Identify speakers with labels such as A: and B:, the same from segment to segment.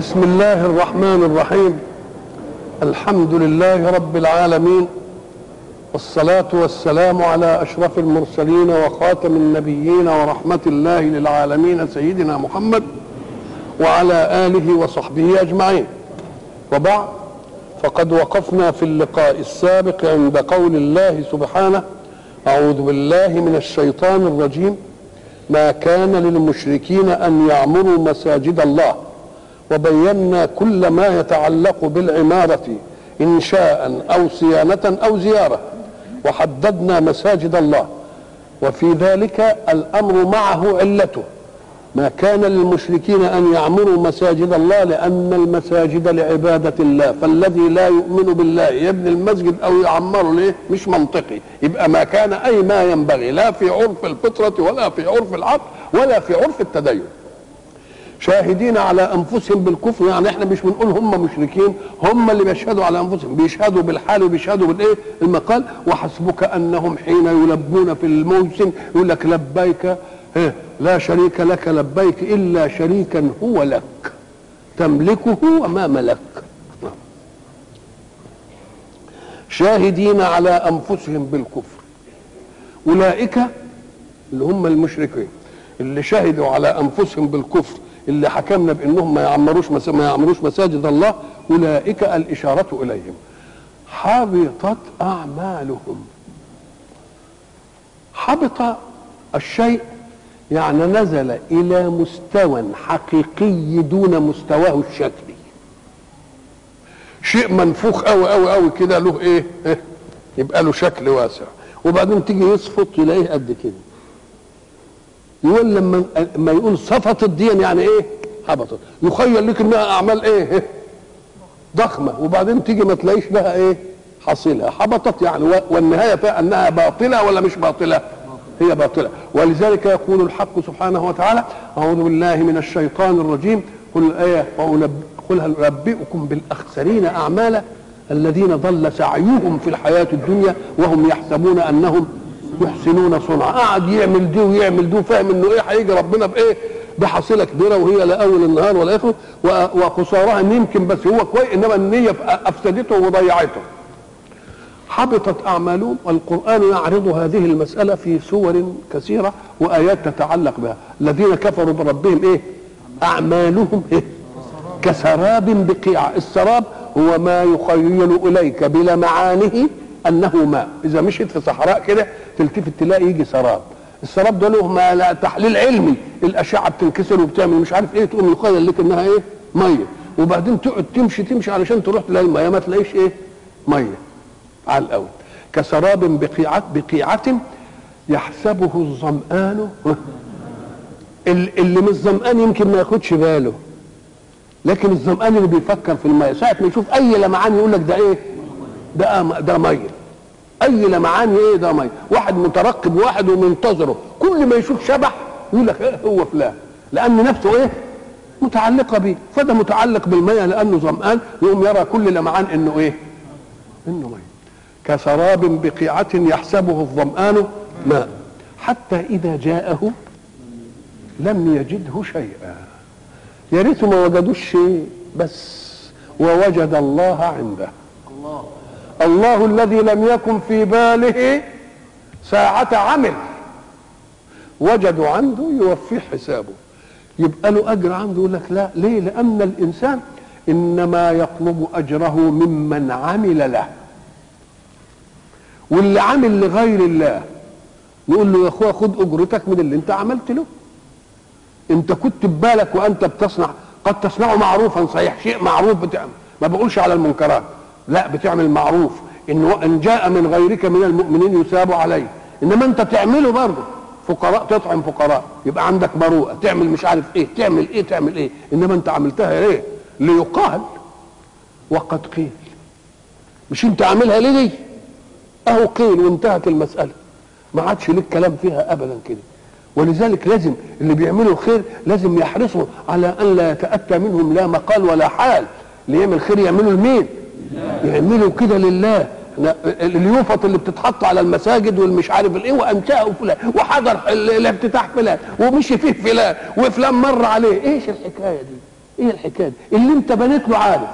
A: بسم الله الرحمن الرحيم الحمد لله رب العالمين والصلاة والسلام على أشرف المرسلين وخاتم النبيين ورحمة الله للعالمين سيدنا محمد وعلى آله وصحبه أجمعين وبعد فقد وقفنا في اللقاء السابق عند قول الله سبحانه أعوذ بالله من الشيطان الرجيم ما كان للمشركين أن يعمروا مساجد الله وبينا كل ما يتعلق بالعمارة إنشاء أو صيانة أو زيارة وحددنا مساجد الله وفي ذلك الأمر معه علته ما كان للمشركين أن يعمروا مساجد الله لأن المساجد لعبادة الله فالذي لا يؤمن بالله يبني المسجد أو يعمره ليه مش منطقي يبقى ما كان أي ما ينبغي لا في عرف الفطرة ولا في عرف العقل ولا في عرف التدين شاهدين على انفسهم بالكفر يعني احنا مش بنقول هم مشركين هم اللي بيشهدوا على انفسهم بيشهدوا بالحال وبيشهدوا بالايه المقال وحسبك انهم حين يلبون في الموسم يقول لك لبيك لا شريك لك لبيك الا شريكا هو لك تملكه وما ملك شاهدين على انفسهم بالكفر اولئك اللي هم المشركين اللي شهدوا على انفسهم بالكفر اللي حكمنا بانهم ما يعمروش ما يعمروش مساجد الله اولئك الاشاره اليهم حبطت اعمالهم حبط الشيء يعني نزل الى مستوى حقيقي دون مستواه الشكلي شيء منفوخ قوي قوي قوي كده له ايه, إيه؟ يبقى له شكل واسع وبعدين تيجي يصفط تلاقيه قد كده يقول لما ما يقول صفطت دي يعني ايه هبطت يخيل لك انها اعمال ايه ضخمه وبعدين تيجي ما تلاقيش لها ايه حصيلها هبطت يعني والنهايه فيها انها باطله ولا مش باطله هي باطله ولذلك يقول الحق سبحانه وتعالى اعوذ بالله من الشيطان الرجيم قل الايه قل هل انبئكم بالاخسرين اعمالا الذين ضل سعيهم في الحياه الدنيا وهم يحسبون انهم يحسنون صنعا قعد يعمل دي ويعمل دي وفاهم انه ايه هيجي ربنا بايه بحصيله كبيره وهي لا اول النهار ولا اخره وقصارها ان يمكن بس هو كويس انما النيه افسدته وضيعته حبطت اعمالهم والقران يعرض هذه المساله في سور كثيره وايات تتعلق بها الذين كفروا بربهم ايه اعمالهم إيه؟ كسراب بقيعه السراب هو ما يخيل اليك بلمعانه انه ماء اذا مشيت في صحراء كده تلتفت تلاقي يجي سراب السراب ده له ما لا تحليل علمي الاشعه بتنكسر وبتعمل مش عارف ايه تقوم يخيل لك انها ايه ميه وبعدين تقعد تمشي تمشي علشان تروح تلاقي الميه ما تلاقيش ايه ميه على الاول كسراب بقيعة بقيعة يحسبه الظمآن اللي مش ظمآن يمكن ما ياخدش باله لكن الظمآن اللي بيفكر في الميه ساعة ما يشوف أي لمعان يقول لك ده إيه؟ ده ده ميه اي لمعان ايه ده ميه واحد مترقب واحد ومنتظره كل ما يشوف شبح يقول لك إيه هو فلان لان نفسه ايه متعلقه بيه فده متعلق بالميه لانه ظمآن يقوم يرى كل لمعان انه ايه انه ميه كسراب بقيعة يحسبه الظمآن ماء حتى إذا جاءه لم يجده شيئا يا ريت ما وجدوش شيء بس ووجد الله عنده الله الله الذي لم يكن في باله ساعة عمل وجدوا عنده يوفيه حسابه يبقى له أجر عنده يقول لك لا ليه لأن الإنسان إنما يطلب أجره ممن عمل له واللي عمل لغير الله نقول له يا اخويا خد اجرتك من اللي انت عملت له انت كنت ببالك وانت بتصنع قد تصنعه معروفا صحيح شيء معروف بتعمل ما بقولش على المنكرات لا بتعمل معروف ان ان جاء من غيرك من المؤمنين يثاب عليه انما انت تعمله برضه فقراء تطعم فقراء يبقى عندك مروءه تعمل مش عارف ايه تعمل ايه تعمل ايه انما انت عملتها ليه ليقال وقد قيل مش انت عاملها ليه دي اهو قيل وانتهت المساله ما عادش لك كلام فيها ابدا كده ولذلك لازم اللي بيعملوا الخير لازم يحرصوا على ان لا يتاتى منهم لا مقال ولا حال اللي يعمل خير يعملوا لمين يعملوا كده لله اليوفط اللي بتتحط على المساجد والمش عارف الايه وانشاه فلان وحضر الافتتاح فلان ومشي فيه فلان وفلان مر عليه ايش الحكايه دي ايه الحكايه دي؟ اللي انت بنيت له عارف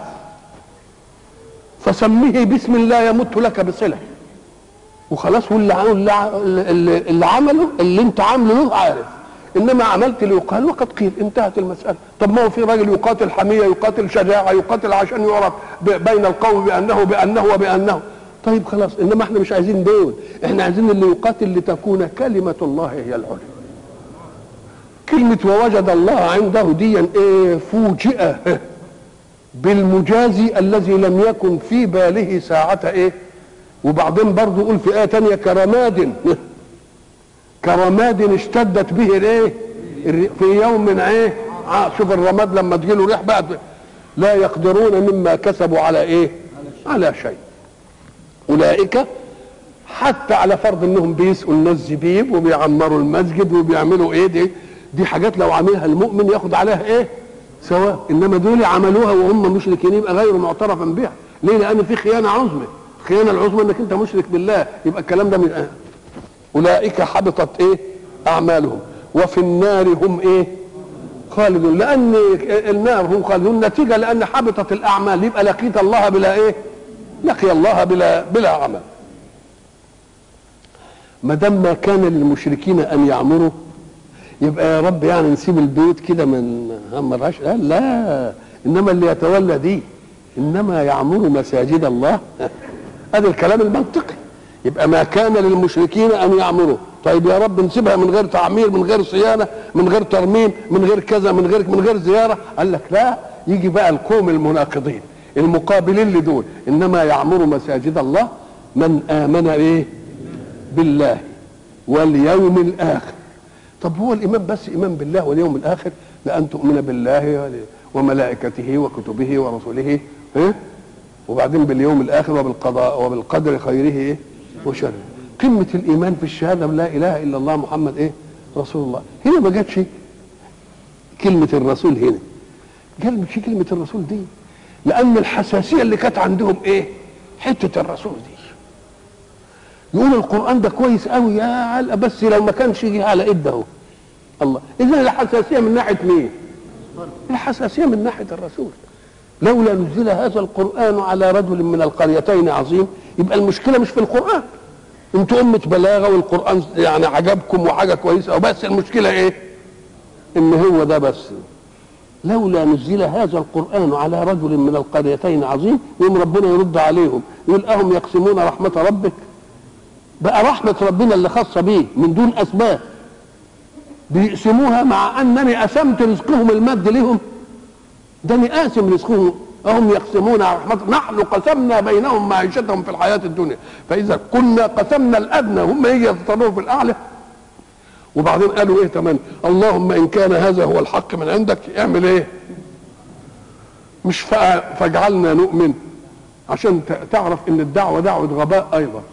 A: فسميه باسم لا يمت لك بصله وخلاص واللي ع- اللي, ع- اللي, اللي عمله اللي انت عامله له عارف انما عملت ليقال وقد قيل انتهت المساله طب ما هو في راجل يقاتل حميه يقاتل شجاعه يقاتل عشان يعرف ب- بين القوم بانه بانه وبانه طيب خلاص انما احنا مش عايزين دول احنا عايزين اللي يقاتل لتكون كلمه الله هي العليا كلمة ووجد الله عنده دي ايه فوجئ بالمجازي الذي لم يكن في باله ساعة ايه وبعدين برضه يقول في آية تانية كرماد كرماد اشتدت به الايه الري- في يوم ايه آه، شوف الرماد لما تجيله ريح بقى لا يقدرون مما كسبوا على ايه على شيء اولئك حتى على فرض انهم بيسقوا الناس زبيب وبيعمروا المسجد وبيعملوا ايه دي دي حاجات لو عملها المؤمن ياخد عليها ايه سواء انما دول عملوها وهم مشركين يبقى غير معترفا بها ليه لان في خيانه عظمى الخيانه العظمى انك انت مشرك بالله يبقى الكلام ده من آه. اولئك حبطت ايه اعمالهم وفي النار هم ايه خالدون لان النار هم خالدون نتيجه لان حبطت الاعمال يبقى لقيت الله بلا ايه لقي الله بلا بلا عمل ما دام ما كان للمشركين ان يعمروا يبقى يا رب يعني نسيب البيت كده من همرهاش لا لا انما اللي يتولى دي انما يعمر مساجد الله هذا الكلام المنطقي يبقى ما كان للمشركين ان يعمروا طيب يا رب نسيبها من غير تعمير من غير صيانه من غير ترميم من غير كذا من غير من غير زياره قال لك لا يجي بقى القوم المناقضين المقابلين لدول انما يعمر مساجد الله من امن ايه بالله واليوم الاخر طب هو الايمان بس ايمان بالله واليوم الاخر لان تؤمن بالله وملائكته وكتبه ورسله ها وبعدين باليوم الاخر وبالقضاء وبالقدر خيره ايه وشره قمه الايمان في الشهاده لا اله الا الله محمد ايه رسول الله هنا ما جاتش كلمه الرسول هنا قال مش كلمه الرسول دي لان الحساسيه اللي كانت عندهم ايه حته الرسول دي يقول القران ده كويس قوي يا علقه بس لو ما كانش يجي على ايده الله اذا الحساسيه من ناحيه مين الحساسيه من ناحيه الرسول لولا نزل هذا القران على رجل من القريتين عظيم يبقى المشكله مش في القران انتوا امه بلاغه والقران يعني عجبكم وحاجه كويسه وبس المشكله ايه ان هو ده بس لولا نزل هذا القرآن على رجل من القريتين عظيم يوم ربنا يرد عليهم يقول أهم يقسمون رحمة ربك بقى رحمة ربنا اللي خاصة بيه من دون أسباب بيقسموها مع أنني قسمت رزقهم المد لهم ده أنا قاسم رزقهم أهم يقسمون رحمة نحن قسمنا بينهم معيشتهم في الحياة الدنيا فإذا كنا قسمنا الأدنى هم يجي يتصرفوا في الأعلى وبعدين قالوا ايه كمان اللهم ان كان هذا هو الحق من عندك اعمل ايه مش فاجعلنا نؤمن عشان تعرف ان الدعوه دعوه غباء ايضا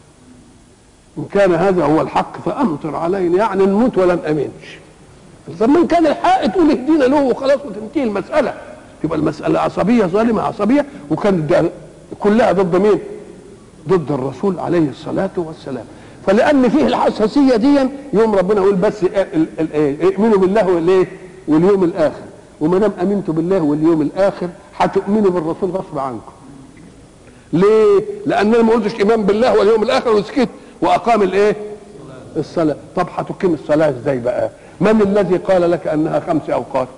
A: ان كان هذا هو الحق فامطر علينا يعني نموت ولا نامنش طب من كان الحق تقول اهدينا له وخلاص وتنتهي المساله تبقى المساله عصبيه ظالمه عصبيه وكانت كلها ضد مين؟ ضد الرسول عليه الصلاه والسلام فلان فيه الحساسيه دي يوم ربنا يقول بس امنوا بالله والايه واليوم الاخر وما دام امنتوا بالله واليوم الاخر هتؤمنوا بالرسول غصب عنكم ليه لان انا ما قلتش ايمان بالله واليوم الاخر وسكت واقام الايه الصلاه طب هتقيم الصلاه ازاي بقى من الذي قال لك انها خمس اوقات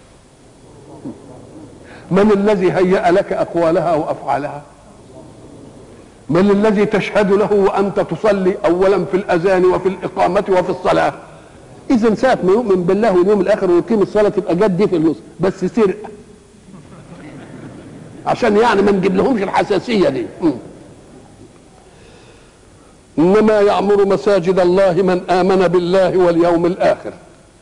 A: من الذي هيأ لك اقوالها وافعالها من الذي تشهد له وانت تصلي اولا في الاذان وفي الاقامه وفي الصلاه اذا ساعه ما يؤمن بالله واليوم الاخر ويقيم الصلاه تبقى جد دي في اليسر بس سرقه عشان يعني ما نجيب لهمش الحساسيه دي م. انما يعمر مساجد الله من امن بالله واليوم الاخر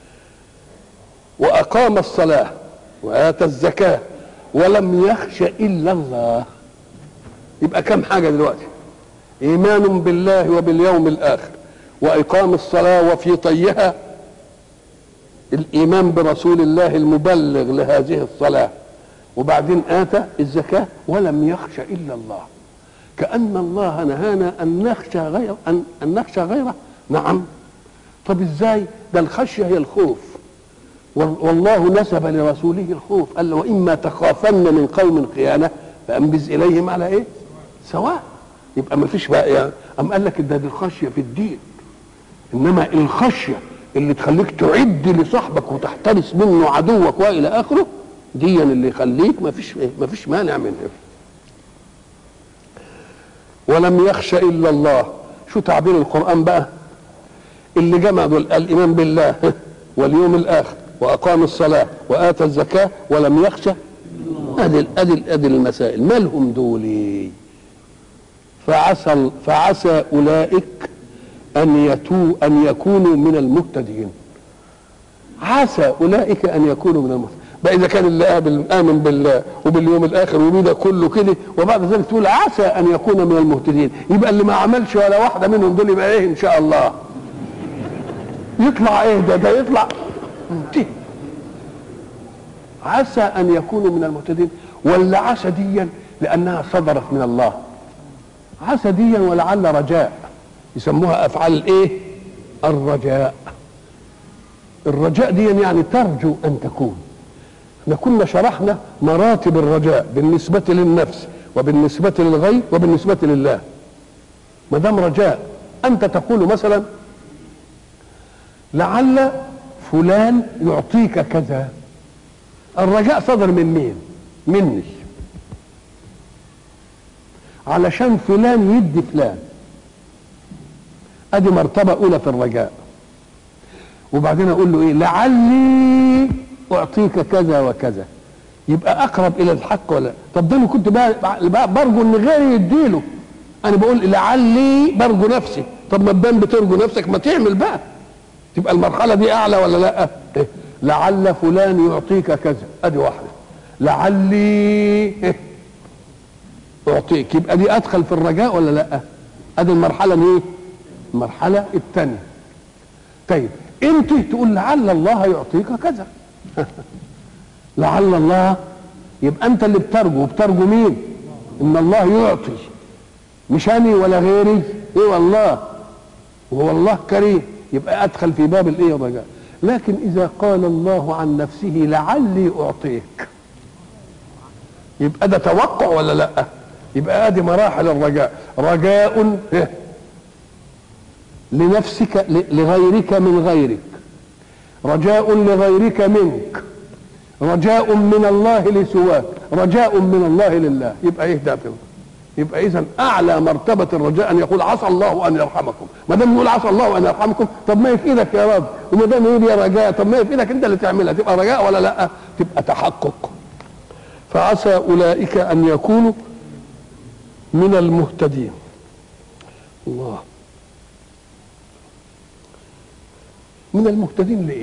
A: واقام الصلاه واتى الزكاه ولم يخش الا الله يبقى كم حاجة دلوقتي إيمان بالله وباليوم الآخر وإقام الصلاة وفي طيها الإيمان برسول الله المبلغ لهذه الصلاة وبعدين آتى الزكاة ولم يخش إلا الله كأن الله نهانا أن نخشى غير أن, أن نخشى غيره نعم طب إزاي ده الخشية هي الخوف وال- والله نسب لرسوله الخوف قال له واما تخافن من قوم خيانه فانبذ اليهم على ايه؟ سواء يبقى ما فيش بقى يعني ام قال لك ده دي الخشيه في الدين انما الخشيه اللي تخليك تعد لصاحبك وتحترس منه عدوك والى اخره دي اللي يخليك ما فيش ما فيش مانع منها ولم يخش الا الله شو تعبير القران بقى اللي جمع دول الايمان بالله واليوم الاخر واقام الصلاه واتى الزكاه ولم يخشى ادي ادي ادي المسائل مالهم دول فعسى فعسى اولئك ان يتو ان يكونوا من المهتدين عسى اولئك ان يكونوا من المهتدين بقى اذا كان اللي قابل امن بالله وباليوم الاخر وبده كله كده وبعد ذلك تقول عسى ان يكون من المهتدين يبقى اللي ما عملش ولا واحده منهم دول يبقى ايه ان شاء الله يطلع ايه ده ده يطلع انتهى عسى ان يكونوا من المهتدين ولا عسى ديا لانها صدرت من الله عسى ديا ولعل رجاء يسموها افعال الايه الرجاء الرجاء دي يعني ترجو ان تكون احنا كنا شرحنا مراتب الرجاء بالنسبة للنفس وبالنسبة للغير وبالنسبة لله ما دام رجاء انت تقول مثلا لعل فلان يعطيك كذا الرجاء صدر من مين مني علشان فلان يدي فلان ادي مرتبه اولى في الرجاء وبعدين اقول له ايه لعلي اعطيك كذا وكذا يبقى اقرب الى الحق ولا طب ده انا كنت بقى بقى برجو ان غيري يديله انا بقول لعلي برجو نفسي طب ما تبان بترجو نفسك ما تعمل بقى تبقى المرحله دي اعلى ولا لا إيه؟ لعل فلان يعطيك كذا ادي واحده لعلي إيه؟ اعطيك يبقى دي ادخل في الرجاء ولا لا ادي المرحله الايه المرحله الثانيه طيب انت تقول لعل الله يعطيك كذا لعل الله يبقى انت اللي بترجو وبترجو مين ان الله يعطي مش انا ولا غيري ايه والله وهو الله كريم يبقى ادخل في باب الايه الرجاء لكن اذا قال الله عن نفسه لعلي اعطيك يبقى ده توقع ولا لا يبقى ادي مراحل الرجاء رجاء لنفسك لغيرك من غيرك رجاء لغيرك منك رجاء من الله لسواك رجاء من الله لله يبقى ايه ده يبقى اذا اعلى مرتبه الرجاء ان يقول عسى الله ان يرحمكم ما دام يقول عسى الله ان يرحمكم طب ما في ايدك يا رب وما دام يقول يا رجاء طب ما في ايدك انت اللي تعملها تبقى رجاء ولا لا تبقى تحقق فعسى اولئك ان يكونوا من المهتدين الله من المهتدين لايه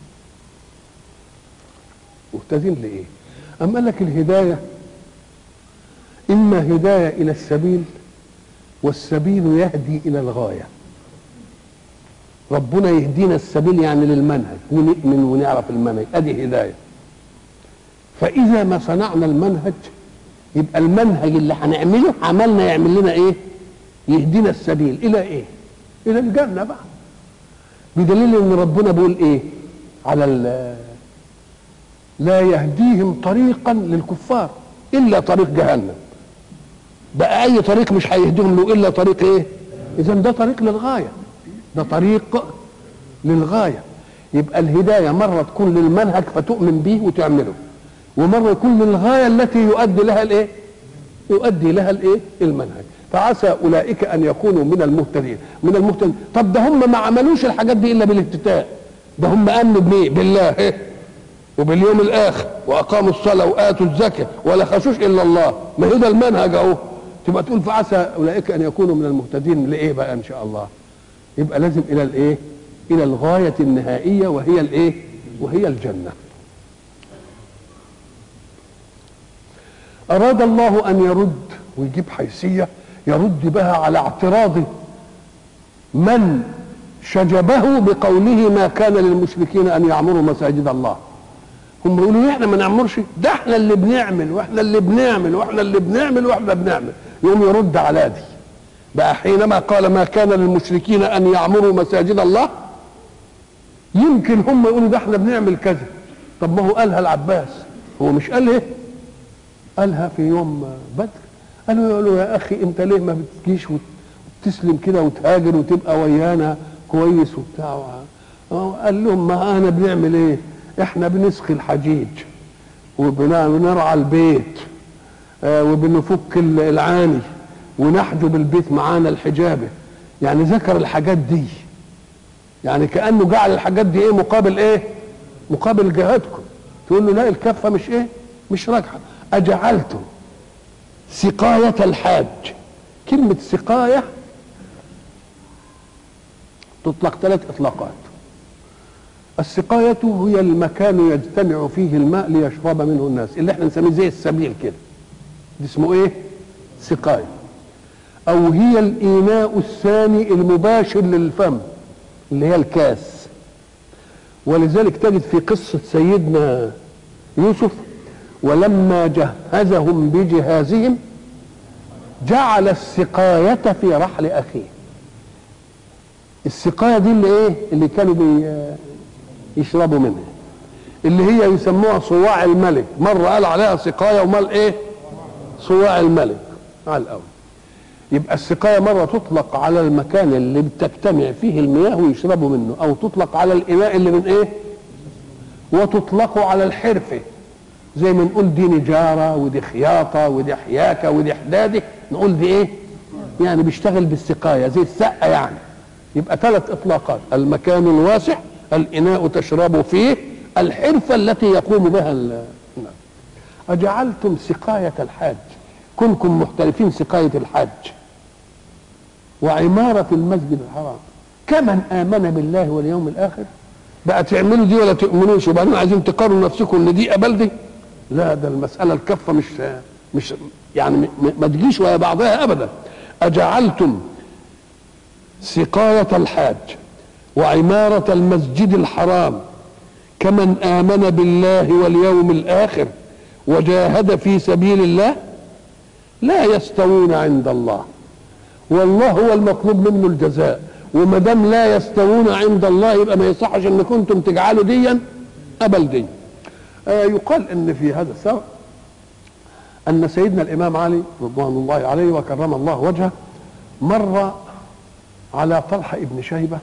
A: مهتدين لايه اما قال لك الهدايه اما هدايه الى السبيل والسبيل يهدي الى الغايه ربنا يهدينا السبيل يعني للمنهج ونؤمن ونعرف المنهج ادي هدايه فاذا ما صنعنا المنهج يبقى المنهج اللي هنعمله عملنا يعمل لنا ايه يهدينا السبيل الى ايه الى الجنه بقى بدليل ان ربنا بيقول ايه على لا يهديهم طريقا للكفار الا طريق جهنم بقى اي طريق مش هيهديهم له الا طريق ايه اذا ده طريق للغايه ده طريق للغايه يبقى الهدايه مره تكون للمنهج فتؤمن به وتعمله ومره يكون للغايه التي يؤدي لها الايه يؤدي لها الايه المنهج فعسى اولئك ان يكونوا من المهتدين من المهتدين طب ده هم ما عملوش الحاجات دي الا بالاهتداء ده هم امنوا بايه بالله إيه؟ وباليوم الاخر واقاموا الصلاه واتوا الزكاه ولا خشوش الا الله ما هو ده المنهج اهو تبقى تقول فعسى اولئك ان يكونوا من المهتدين لايه بقى ان شاء الله يبقى لازم الى الايه الى الغايه النهائيه وهي الايه وهي الجنه اراد الله ان يرد ويجيب حيثيه يرد بها على اعتراض من شجبه بقوله ما كان للمشركين ان يعمروا مساجد الله هم بيقولوا احنا ما نعمرش ده احنا اللي بنعمل واحنا اللي بنعمل واحنا اللي بنعمل واحنا بنعمل يقوم يرد على دي بقى حينما قال ما كان للمشركين ان يعمروا مساجد الله يمكن هم يقولوا ده احنا بنعمل كذا طب ما هو قالها العباس هو مش قال ايه قالها في يوم بدر قالوا يقولوا يا اخي انت ليه ما بتجيش وتسلم كده وتهاجر وتبقى ويانا كويس وبتاع قال لهم ما انا بنعمل ايه احنا بنسقي الحجيج وبنرعى البيت آه وبنفك العاني ونحجب البيت معانا الحجابه يعني ذكر الحاجات دي يعني كانه جعل الحاجات دي ايه مقابل ايه مقابل جهادكم تقول له لا الكفه مش ايه مش راجحه اجعلتم سقايه الحاج كلمه سقايه تطلق ثلاث اطلاقات السقاية هي المكان يجتمع فيه الماء ليشرب منه الناس اللي احنا نسميه زي السبيل كده دي اسمه ايه سقاية او هي الاناء الثاني المباشر للفم اللي هي الكاس ولذلك تجد في قصة سيدنا يوسف ولما جهزهم بجهازهم جعل السقاية في رحل أخيه السقاية دي اللي ايه اللي كانوا بي يشربوا منها اللي هي يسموها صواع الملك مرة قال عليها سقاية ومال ايه صواع الملك على الأول يبقى السقاية مرة تطلق على المكان اللي بتجتمع فيه المياه ويشربوا منه أو تطلق على الإناء اللي من إيه؟ وتطلق على الحرفة زي ما نقول دي نجارة ودي خياطة ودي حياكة ودي حدادة نقول دي إيه؟ يعني بيشتغل بالسقاية زي السقة يعني يبقى ثلاث إطلاقات المكان الواسع الإناء تشرب فيه الحرفة التي يقوم بها أجعلتم سقاية الحاج كنكم محترفين سقاية الحج وعمارة المسجد الحرام كمن آمن بالله واليوم الآخر بقى تعملوا دي ولا تؤمنوش وبعدين عايزين تقارنوا نفسكم ان دي قبل دي لا ده المسألة الكفة مش مش يعني ما تجيش ويا بعضها أبدا أجعلتم سقاية الحاج وعمارة المسجد الحرام كمن آمن بالله واليوم الآخر وجاهد في سبيل الله لا يستوون عند الله والله هو المطلوب منه الجزاء وما دام لا يستوون عند الله يبقى ما يصحش ان كنتم تجعلوا ديا قبل دي آه يقال ان في هذا السبب ان سيدنا الامام علي رضوان الله عليه وكرم الله وجهه مر على طلحه ابن شيبه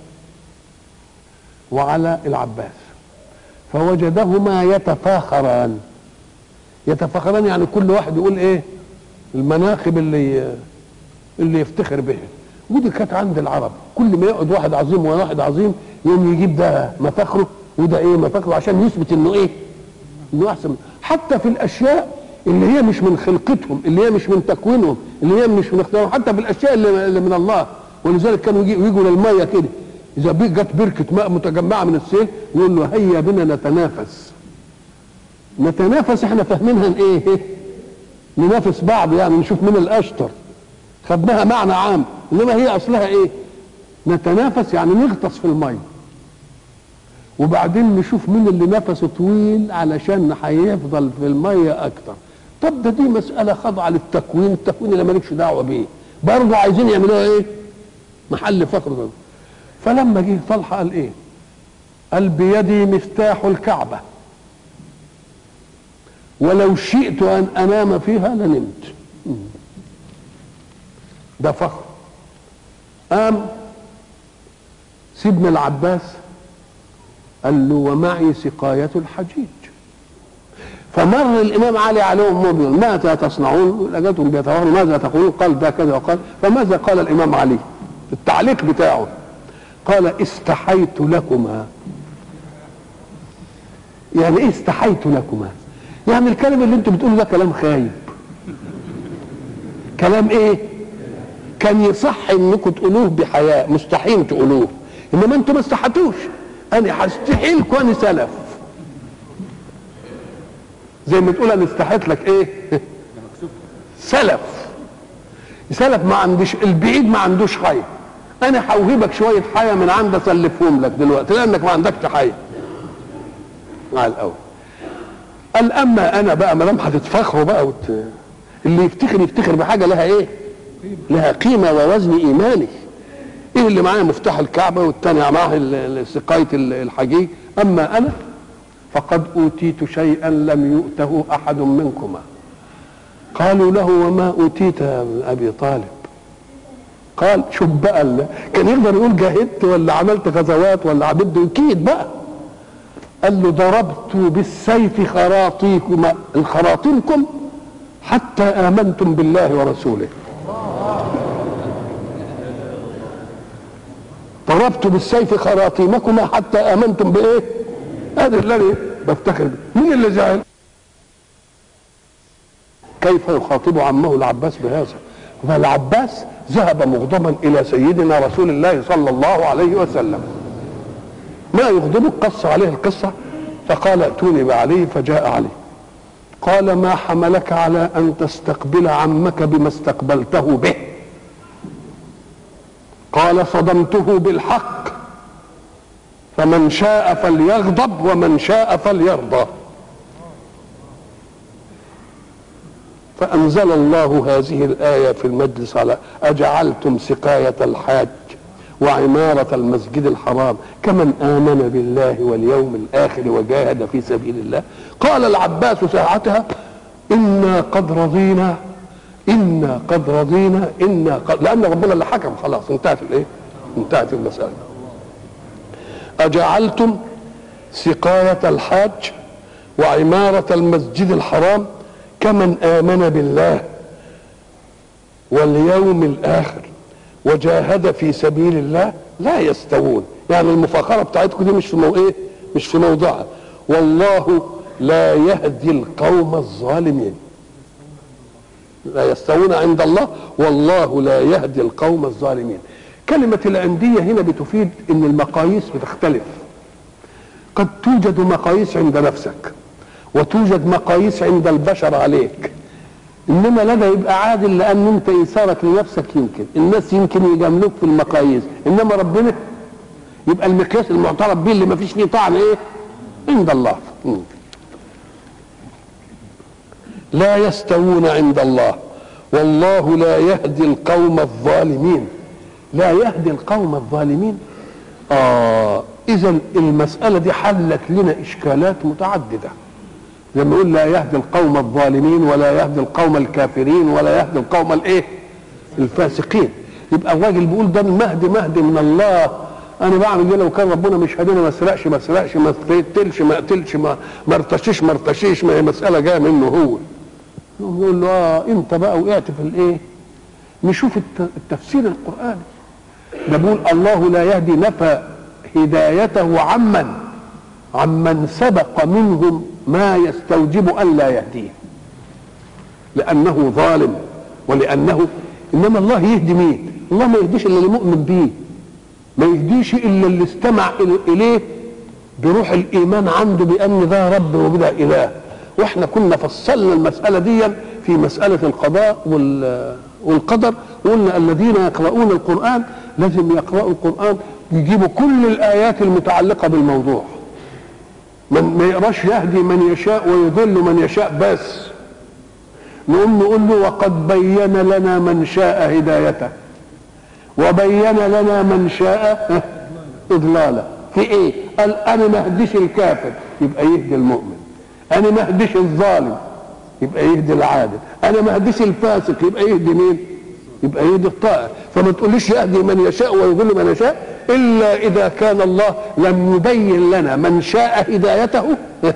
A: وعلى العباس فوجدهما يتفاخران يتفاخران يعني كل واحد يقول ايه المناخب اللي اللي يفتخر بها ودي كانت عند العرب كل ما يقعد واحد عظيم وواحد عظيم يوم يجيب ده مفاخره وده ايه مفاخره عشان يثبت انه ايه انه احسن حتى في الاشياء اللي هي مش من خلقتهم اللي هي مش من تكوينهم اللي هي مش من اختيارهم حتى في الاشياء اللي, اللي من الله ولذلك كانوا يجوا للميه كده اذا جت بركه ماء متجمعه من السيل يقول له هيا بنا نتنافس نتنافس احنا فاهمينها ايه ننافس بعض يعني نشوف مين الاشطر خدناها معنى عام انما هي اصلها ايه نتنافس يعني نغطس في الميه وبعدين نشوف مين اللي نفسه طويل علشان هيفضل في الميه اكتر طب ده دي مساله خاضعه للتكوين التكوين اللي مالكش دعوه بيه برضه عايزين يعملوها ايه محل فقر ده فلما جه طلحه قال ايه قال بيدي مفتاح الكعبه ولو شئت ان انام فيها لنمت ده فخر قام سيدنا العباس قال له ومعي سقاية الحجيج فمر الإمام علي عليهم مبين ماذا تصنعون لقيتهم بيتفاخروا ماذا تقولون قال ده كذا وقال فماذا قال الإمام علي التعليق بتاعه قال استحيت لكما يعني ايه استحيت لكما يعني الكلام اللي انتم بتقولوا ده كلام خايب كلام ايه كان يصح انكم تقولوه بحياء مستحيل تقولوه انما انتم ما استحتوش انا هستحي لكم انا سلف زي ما تقول انا استحيت لك ايه سلف سلف ما عندش البعيد ما عندوش حي انا هوهبك شويه حياه من عند اسلفهم لك دلوقتي لانك ما عندكش حي مع الاول قال اما انا بقى ما دام هتتفخروا بقى وت... اللي يفتخر يفتخر بحاجه لها ايه؟ لها قيمه ووزن ايماني ايه اللي معايا مفتاح الكعبه والتاني معاه ال- ال- سقايه ال- الحجيج اما انا فقد اوتيت شيئا لم يؤته احد منكما قالوا له وما اوتيت يا ابن ابي طالب قال شوف بقى ال- كان يقدر يقول جاهدت ولا عملت غزوات ولا عبدت يكيد بقى قال له ضربت بالسيف خراطيكم الخراطيمكم حتى امنتم بالله ورسوله ضربت بالسيف خراطيمكما حتى امنتم بايه هذا الذي بفتخر به مين اللي زعل كيف يخاطب عمه العباس بهذا فالعباس ذهب مغضبا الى سيدنا رسول الله صلى الله عليه وسلم ما يغضبه قص عليه القصه فقال ائتوني بعلي فجاء علي قال ما حملك على ان تستقبل عمك بما استقبلته به قال صدمته بالحق فمن شاء فليغضب ومن شاء فليرضى فأنزل الله هذه الآية في المجلس على أجعلتم سقاية الحاج وعمارة المسجد الحرام كمن آمن بالله واليوم الآخر وجاهد في سبيل الله قال العباس ساعتها إنا قد رضينا إنا قد رضينا إنا قد لأن ربنا اللي حكم خلاص انتهت الإيه؟ انتهت المسألة أجعلتم سقاية الحاج وعمارة المسجد الحرام كمن آمن بالله واليوم الآخر وجاهد في سبيل الله لا يستوون يعني المفاخرة بتاعتكم دي مش في مو ايه مش في موضعها والله لا يهدي القوم الظالمين لا يستوون عند الله والله لا يهدي القوم الظالمين كلمة العندية هنا بتفيد ان المقاييس بتختلف قد توجد مقاييس عند نفسك وتوجد مقاييس عند البشر عليك انما لدى يبقى عادل لان انت ايثارك لنفسك يمكن الناس يمكن يجاملوك في المقاييس انما ربنا يبقى المقياس المعترف به اللي ما فيش فيه طعن ايه عند الله مم. لا يستوون عند الله والله لا يهدي القوم الظالمين لا يهدي القوم الظالمين اه اذا المساله دي حلت لنا اشكالات متعدده لما يقول لا يهدي القوم الظالمين ولا يهدي القوم الكافرين ولا يهدي القوم الايه الفاسقين يبقى الراجل بيقول ده المهدي مهدي من الله انا بعمل ايه لو كان ربنا مش هدينا ما اسرقش ما اسرقش ما اقتلش ما اقتلش ما ما ارتشيش ما ارتشيش ما هي مساله جايه منه هو يقول له اه انت بقى وقعت في الايه نشوف الت- التفسير القراني ده بيقول الله لا يهدي نفى هدايته عمن عمن سبق منهم ما يستوجب ان لا يهديه لانه ظالم ولانه انما الله يهدي مين الله ما يهديش الا اللي مؤمن بيه ما يهديش الا اللي استمع إل- اليه بروح الايمان عنده بان ده رب وده اله واحنا كنا فصلنا المساله دي في مساله القضاء وال- والقدر وقلنا الذين يقرؤون القران لازم يقرأوا القران يجيبوا كل الايات المتعلقه بالموضوع من ما يقراش يهدي من يشاء ويضل من يشاء بس نقوم نقول له وقد بين لنا من شاء هدايته وبين لنا من شاء اضلاله في ايه قال انا ما اهديش الكافر يبقى يهدي المؤمن انا ما اهديش الظالم يبقى يهدي العادل انا ما اهديش الفاسق يبقى يهدي مين يبقى يهدي الطائع فما تقوليش يهدي من يشاء ويضل من يشاء الا اذا كان الله لم يبين لنا من شاء هدايته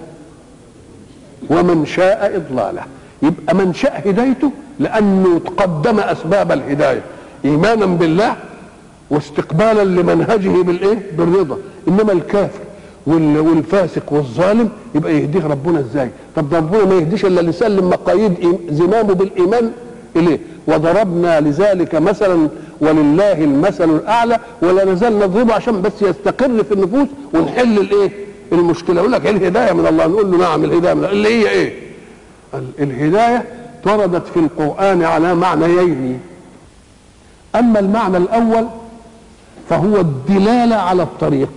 A: ومن شاء اضلاله يبقى من شاء هدايته لانه قدم اسباب الهدايه ايمانا بالله واستقبالا لمنهجه بالايه بالرضا انما الكافر وال- والفاسق والظالم يبقى يهديه ربنا ازاي طب ده ربنا ما يهديش الا اللي يسلم مقاييد إيم- زمامه بالايمان اليه وضربنا لذلك مثلا ولله المثل الاعلى ولا نزال نضربه عشان بس يستقر في النفوس ونحل الايه المشكله يقول لك الهدايه من الله نقول له نعم الهدايه من الله اللي هي ايه ال- الهدايه وردت في القران على معنيين اما المعنى الاول فهو الدلاله على الطريق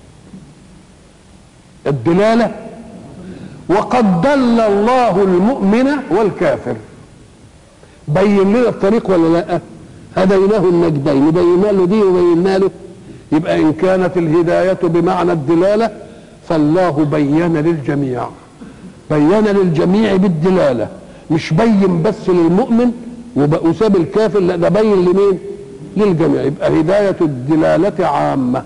A: الدلاله وقد دل الله المؤمن والكافر بين لنا الطريق ولا لا هديناه النجدين بينا له دي وبينا له يبقى ان كانت الهدايه بمعنى الدلاله فالله بين للجميع بين للجميع بالدلاله مش بين بس للمؤمن وساب الكافر لا ده بين لمين للجميع يبقى هدايه الدلاله عامه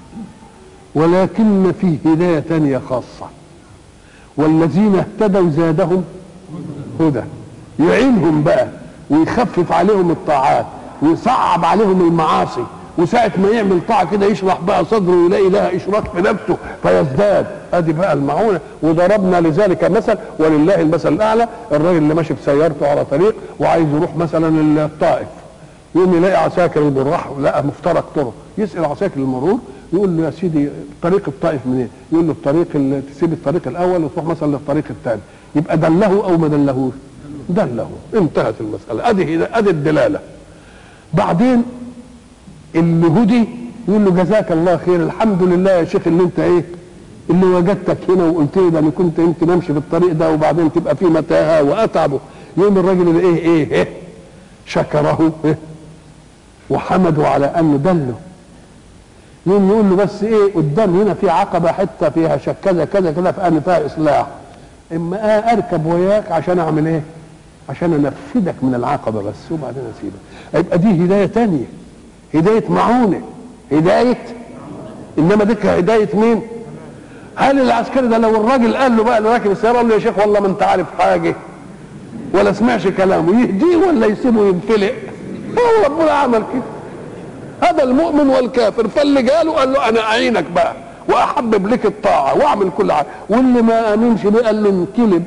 A: ولكن في هدايه ثانيه خاصه والذين اهتدوا زادهم هدى يعينهم بقى ويخفف عليهم الطاعات ويصعب عليهم المعاصي وساعة ما يعمل طاعة كده يشرح بقى صدره ويلاقي لها إشراك في نفسه فيزداد ادي بقى المعونة وضربنا لذلك مثل ولله المثل الأعلى الراجل اللي ماشي بسيارته على طريق وعايز يروح مثلا الطائف يقوم يلاقي عساكر الجراح لقى مفترق طرق يسأل عساكر المرور يقول له يا سيدي طريق الطائف منين؟ يقول له الطريق اللي تسيب الطريق الأول وتروح مثلا للطريق الثاني يبقى دله أو ما دلهوش؟ دله انتهت المسألة ادي ادي الدلالة بعدين اللي هدي يقول له جزاك الله خير الحمد لله يا شيخ اللي انت ايه اللي وجدتك هنا وقلت لي ده انا كنت يمكن امشي في الطريق ده وبعدين تبقى في متاهه واتعبه يقوم الراجل اللي ايه ايه, إيه شكره إيه وحمده على انه دله يقوم يقول له بس ايه قدام هنا في عقبه حته فيها شك كذا كذا كذا فانا فيها اصلاح اما آه اركب وياك عشان اعمل ايه عشان انفذك من العقبه بس وبعدين اسيبك يبقى دي هدايه تانية هدايه معونه هدايه انما دي هدايه مين هل العسكري ده لو الراجل قال له بقى اللي راكب السياره قال له يا شيخ والله ما انت عارف حاجه ولا سمعش كلامه يهديه ولا يسيبه ينفلق هو ربنا عمل كده هذا المؤمن والكافر فاللي قاله قال له انا اعينك بقى واحبب لك الطاعه واعمل كل حاجه واللي ما امنش بيه قال له انكلب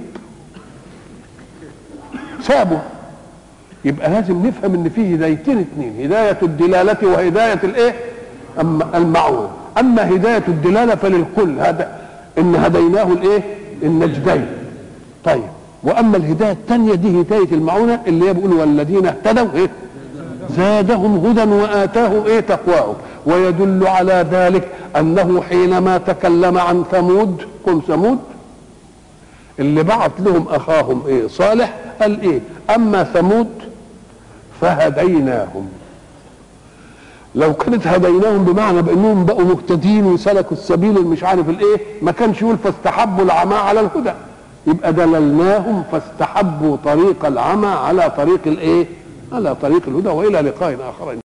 A: سابه يبقى لازم نفهم ان في هدايتين اثنين هدايه الدلاله وهدايه الايه اما المعون اما هدايه الدلاله فللكل هذا ان هديناه الايه النجدين طيب واما الهدايه الثانيه دي هدايه المعونه اللي هي بيقول والذين اهتدوا ايه زادهم هدى واتاه ايه تقواه ويدل على ذلك انه حينما تكلم عن ثمود قم ثمود اللي بعت لهم اخاهم ايه صالح قال ايه اما ثمود فهديناهم لو كانت هديناهم بمعنى بانهم بقوا مهتدين وسلكوا السبيل اللي مش عارف الايه ما كانش يقول فاستحبوا العمى على الهدى يبقى دللناهم فاستحبوا طريق العمى على طريق الايه على طريق الهدى والى لقاء اخر